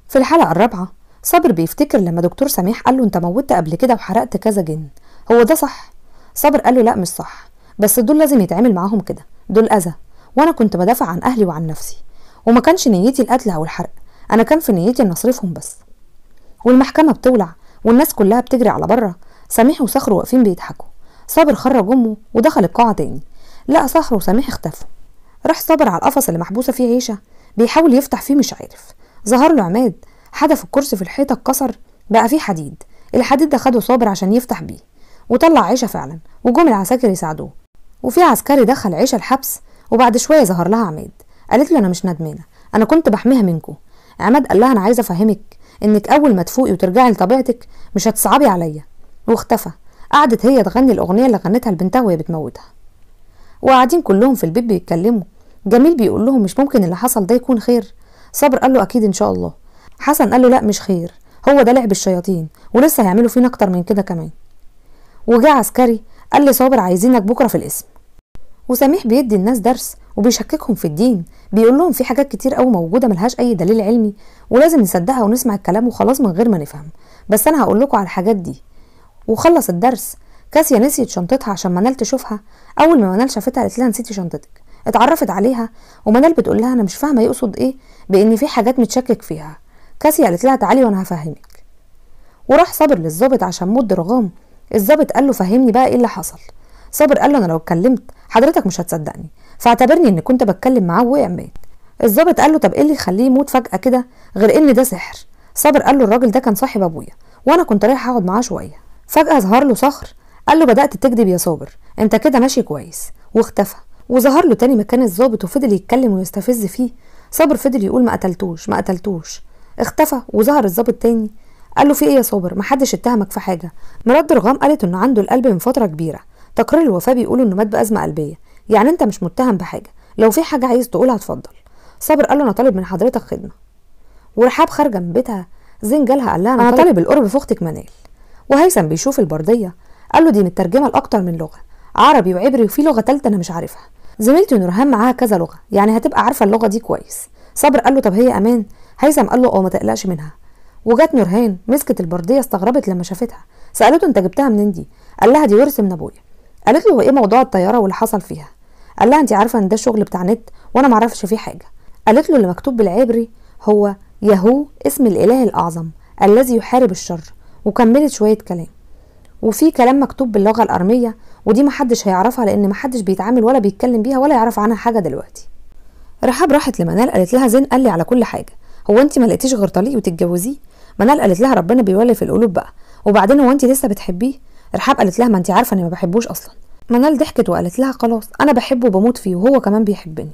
في الحلقة الرابعة صابر بيفتكر لما دكتور سميح قال له انت موتت قبل كده وحرقت كذا جن هو ده صح صابر قال له لا مش صح بس دول لازم يتعامل معاهم كده دول اذى وانا كنت بدافع عن اهلي وعن نفسي وما كانش نيتي القتل او الحرق انا كان في نيتي ان اصرفهم بس والمحكمة بتولع والناس كلها بتجري على بره سميح وصخر واقفين بيضحكوا صابر خرج امه ودخل القاعة تاني لقى صخر وسميح اختفوا راح صابر على القفص اللي محبوسة فيه عيشة بيحاول يفتح فيه مش عارف ظهر له عماد حدف الكرسي في الحيطة اتكسر بقى فيه حديد الحديد ده خده صابر عشان يفتح بيه وطلع عيشة فعلا وجم العساكر يساعدوه وفي عسكري دخل عيشة الحبس وبعد شوية ظهر لها عماد قالت له أنا مش ندمانة أنا كنت بحميها منكم عماد قال لها أنا عايزة أفهمك إنك أول ما تفوقي وترجعي لطبيعتك مش هتصعبي عليا واختفى قعدت هي تغني الأغنية اللي غنتها لبنتها وهي بتموتها وقاعدين كلهم في البيت بيتكلموا جميل بيقول لهم مش ممكن اللي حصل ده يكون خير صبر قال له أكيد إن شاء الله حسن قال له لا مش خير هو ده لعب الشياطين ولسه هيعملوا فينا أكتر من كده كمان وجاء عسكري قال لي صابر عايزينك بكرة في الاسم وسميح بيدي الناس درس وبيشككهم في الدين بيقول لهم في حاجات كتير قوي موجودة ملهاش أي دليل علمي ولازم نصدقها ونسمع الكلام وخلاص من غير ما نفهم بس أنا هقول لكم على الحاجات دي وخلص الدرس كاسيا نسيت شنطتها عشان منال تشوفها أول ما منال شافتها قالت لها نسيتي شنطتك اتعرفت عليها ومنال بتقول لها أنا مش فاهمة يقصد إيه بإن في حاجات متشكك فيها كاسيا قالت لها تعالي وأنا هفهمك وراح صابر للظابط عشان مد رغام الظابط قال له فهمني بقى ايه اللي حصل صابر قال له انا لو اتكلمت حضرتك مش هتصدقني فاعتبرني ان كنت بتكلم معاه ووقع مات الظابط قال له طب ايه اللي يخليه يموت فجاه كده غير ان ده سحر صابر قال له الراجل ده كان صاحب ابويا وانا كنت رايح اقعد معاه شويه فجاه ظهر له صخر قال له بدات تكذب يا صابر انت كده ماشي كويس واختفى وظهر له تاني مكان الظابط وفضل يتكلم ويستفز فيه صابر فضل يقول ما قتلتوش ما قتلتوش اختفى وظهر الظابط تاني قال له في ايه يا صابر محدش اتهمك في حاجه مراد رغام قالت انه عنده القلب من فتره كبيره تقرير الوفاه بيقول انه مات بازمه قلبيه يعني انت مش متهم بحاجه لو في حاجه عايز تقولها اتفضل صابر قال له انا طالب من حضرتك خدمه ورحاب خارجه من بيتها زين جالها قال لها انا طالب القرب في اختك منال وهيثم بيشوف البرديه قال له دي مترجمه لاكتر من لغه عربي وعبري وفي لغه ثالثه انا مش عارفها زميلتي نورهان معاها كذا لغه يعني هتبقى عارفه اللغه دي كويس صابر قال له طب هي امان هيثم قال له اه ما تقلقش منها وجت نورهان مسكت البرديه استغربت لما شافتها سالته انت جبتها منين دي قال لها دي ورث من ابويا قالت له هو ايه موضوع الطياره واللي حصل فيها قال لها انت عارفه ان ده شغل بتاع نت وانا ما اعرفش فيه حاجه قالت له اللي مكتوب بالعبري هو يهو اسم الاله الاعظم الذي يحارب الشر وكملت شويه كلام وفي كلام مكتوب باللغه الارميه ودي محدش هيعرفها لان محدش بيتعامل ولا بيتكلم بيها ولا يعرف عنها حاجه دلوقتي رحاب راحت لمنال قالت لها زين قال لي على كل حاجه هو انت ما لقيتيش غير طليق وتتجوزيه منال قالت لها ربنا بيولي في القلوب بقى وبعدين هو انت لسه بتحبيه رحاب قالت لها ما انت عارفه اني ما بحبوش اصلا منال ضحكت وقالت لها خلاص انا بحبه وبموت فيه وهو كمان بيحبني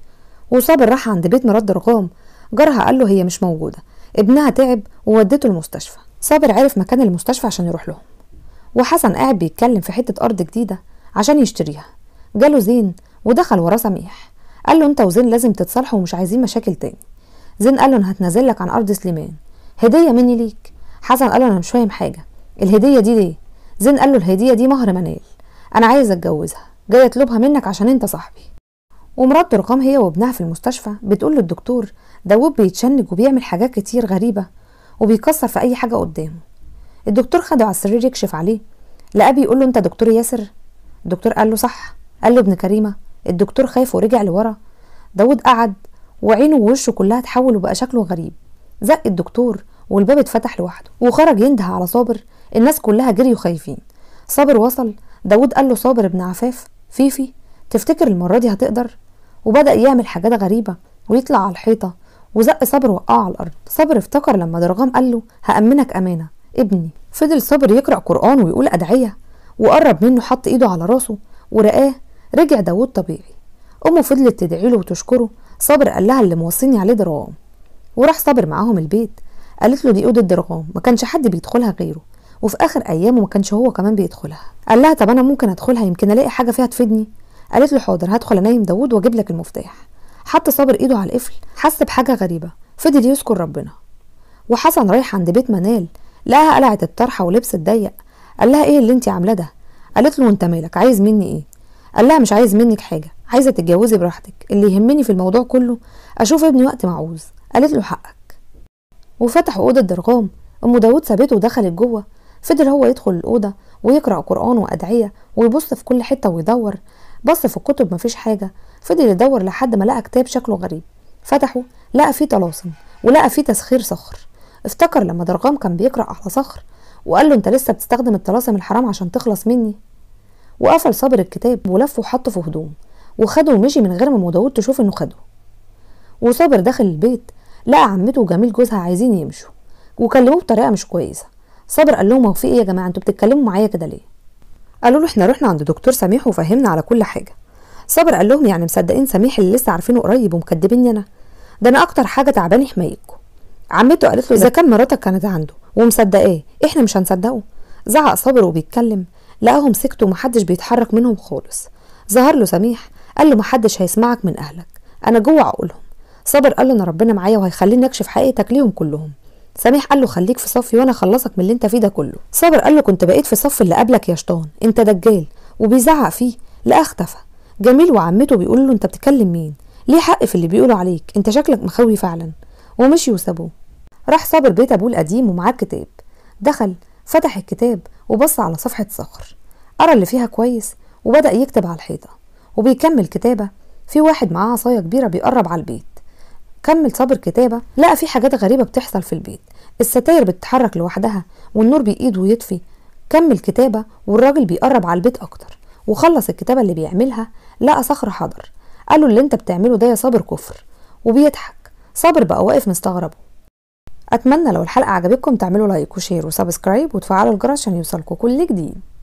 وصابر راح عند بيت مراد رغام جارها قال له هي مش موجوده ابنها تعب وودته المستشفى صابر عرف مكان المستشفى عشان يروح لهم وحسن قاعد بيتكلم في حته ارض جديده عشان يشتريها جاله زين ودخل وراه سميح قال له انت وزين لازم تتصالحوا ومش عايزين مشاكل تاني زين قال له انا هتنازل لك عن ارض سليمان هديه مني ليك حسن قال له انا مش فاهم حاجه الهديه دي ليه زين قال له الهديه دي مهر منال انا عايز اتجوزها جاي اطلبها منك عشان انت صاحبي ومرات رقام هي وابنها في المستشفى بتقول للدكتور داوود بيتشنج وبيعمل حاجات كتير غريبه وبيكسر في اي حاجه قدامه الدكتور خده على السرير يكشف عليه لقاه بيقول له انت دكتور ياسر الدكتور قال له صح قال له ابن كريمه الدكتور خاف ورجع لورا داوود قعد وعينه ووشه كلها اتحول وبقى شكله غريب زق الدكتور والباب اتفتح لوحده وخرج ينده على صابر الناس كلها جريوا خايفين صابر وصل داود قال له صابر ابن عفاف فيفي تفتكر المرة دي هتقدر وبدأ يعمل حاجات غريبة ويطلع على الحيطة وزق صابر وقعه على الأرض صابر افتكر لما درغام قال له هأمنك أمانة ابني فضل صابر يقرأ قرآن ويقول أدعية وقرب منه حط إيده على راسه ورقاه رجع داود طبيعي أمه فضلت تدعي له وتشكره صابر قال لها اللي موصيني عليه درغام وراح صابر معاهم البيت قالت له دي أوضة درغام ما كانش حد بيدخلها غيره وفي آخر أيامه ما كانش هو كمان بيدخلها قال لها طب أنا ممكن أدخلها يمكن ألاقي حاجة فيها تفيدني قالت له حاضر هدخل أنايم داود وأجيب لك المفتاح حط صابر إيده على القفل حس بحاجة غريبة فضل يذكر ربنا وحسن رايح عند بيت منال لقاها قلعت الطرحة ولبس ضيق قال لها ايه اللي انت عاملاه ده قالت له انت مالك عايز مني ايه قال لها مش عايز منك حاجة عايزة تتجوزي براحتك اللي يهمني في الموضوع كله أشوف ابني وقت ما عاوز قالت له حقك وفتحوا أوضة درغام أم داود سابته ودخلت جوه فضل هو يدخل الأوضة ويقرأ قرآن وأدعية ويبص في كل حتة ويدور بص في الكتب مفيش حاجة فضل يدور لحد ما لقى كتاب شكله غريب فتحه لقى فيه طلاسم ولقى فيه تسخير صخر افتكر لما درغام كان بيقرأ على صخر وقال له انت لسه بتستخدم الطلاسم الحرام عشان تخلص مني وقفل صابر الكتاب ولفه وحطه في هدوم وخده ومشي من غير ما ام داود تشوف انه خده وصابر داخل البيت لقى عمته وجميل جوزها عايزين يمشوا وكلموه بطريقه مش كويسه صابر قال لهم هو في ايه يا جماعه انتوا بتتكلموا معايا كده ليه قالوا له احنا رحنا عند دكتور سميح وفهمنا على كل حاجه صابر قال لهم يعني مصدقين سميح اللي لسه عارفينه قريب ومكدبيني انا ده انا اكتر حاجه تعباني حمايتكم عمته قالت له اذا كان مراتك كانت عنده ومصدقاه احنا مش هنصدقه زعق صابر وبيتكلم لقاهم سكتوا ومحدش بيتحرك منهم خالص ظهر له سميح قال له محدش هيسمعك من اهلك انا جوه عقولهم صابر قال له انا ربنا معايا وهيخليني اكشف حقيقتك ليهم كلهم سميح قال له خليك في صفي وانا اخلصك من اللي انت فيه ده كله صابر قال له كنت بقيت في صف اللي قبلك يا شطان انت دجال وبيزعق فيه لا اختفى جميل وعمته بيقول له انت بتكلم مين ليه حق في اللي بيقولوا عليك انت شكلك مخوي فعلا ومشي وسابوه راح صابر بيت ابوه القديم ومعاه الكتاب دخل فتح الكتاب وبص على صفحة صخر قرا اللي فيها كويس وبدأ يكتب على الحيطة وبيكمل كتابة في واحد معاه عصاية كبيرة بيقرب على البيت كمل صابر كتابة لقى في حاجات غريبة بتحصل في البيت الستاير بتتحرك لوحدها والنور بيقيد ويطفي كمل كتابة والراجل بيقرب على البيت أكتر وخلص الكتابة اللي بيعملها لقى صخر حضر قاله اللي انت بتعمله ده يا صابر كفر وبيضحك صابر بقى واقف مستغرب اتمنى لو الحلقه عجبتكم تعملوا لايك وشير وسبسكرايب وتفعلوا الجرس عشان يوصلكم كل جديد